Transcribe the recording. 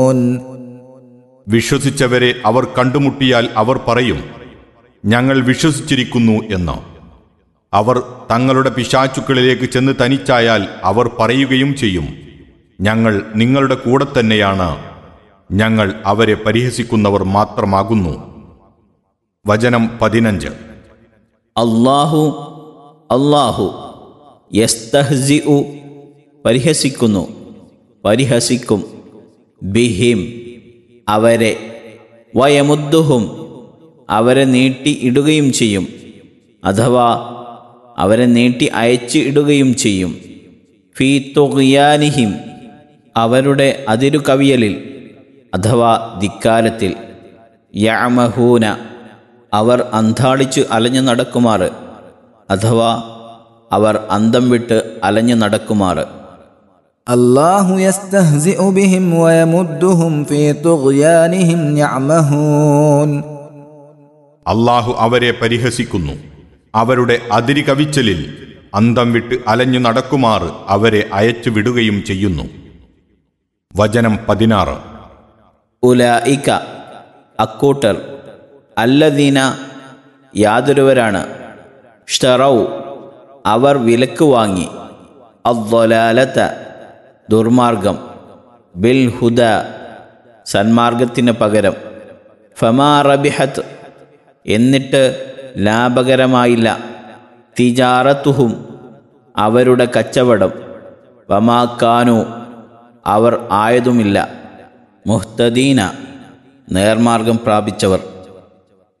വിശ്വസിച്ചവരെ അവർ കണ്ടുമുട്ടിയാൽ അവർ പറയും ഞങ്ങൾ വിശ്വസിച്ചിരിക്കുന്നു എന്ന് അവർ തങ്ങളുടെ പിശാചുക്കളിലേക്ക് ചെന്ന് തനിച്ചായാൽ അവർ പറയുകയും ചെയ്യും ഞങ്ങൾ നിങ്ങളുടെ കൂടെ തന്നെയാണ് ഞങ്ങൾ അവരെ പരിഹസിക്കുന്നവർ മാത്രമാകുന്നു വചനം പതിനഞ്ച് അള്ളാഹു അള്ളാഹു യസ്തഹ്സിഉ പരിഹസിക്കുന്നു പരിഹസിക്കും ബിഹിം അവരെ വയമുദ്ദുഹും അവരെ നീട്ടി ഇടുകയും ചെയ്യും അഥവാ അവരെ നീട്ടി അയച്ച് ഇടുകയും ചെയ്യും ഫീ തുഗ്യാനിഹിം അവരുടെ അതിരു കവിയലിൽ അഥവാ ധിക്കാരത്തിൽ യമഹൂന അവർ അന്താളിച്ച് അലഞ്ഞു നടക്കുമാറ് അഥവാ അവർ അന്തം വിട്ട് അലഞ്ഞു നടക്കുമാറ് الله يستهزئ بهم ويمدهم في طغيانهم يعمهون അള്ളാഹു അവരെ പരിഹസിക്കുന്നു അവരുടെ അതിരി കവിച്ചലിൽ അന്തം വിട്ട് അലഞ്ഞു നടക്കുമാറ് അവരെ അയച്ചു വിടുകയും ചെയ്യുന്നു വചനം പതിനാറ് ഉലായിക്ക അക്കൂട്ടർ അല്ലദീന യാതൊരുവരാണ് ഷ്തറൗ അവർ വിലക്ക് വാങ്ങി അദ്വലാലത്ത ദുർമാർഗം ബിൽ ഹുദ സന്മാർഗത്തിന് പകരം ഫമാ റബിഹത്ത് എന്നിട്ട് ലാഭകരമായില്ല തിജാറത്തുഹും അവരുടെ കച്ചവടം വമാക്കാനു അവർ ആയതുമില്ല മുഹ്തദീന നേർമാർഗം പ്രാപിച്ചവർ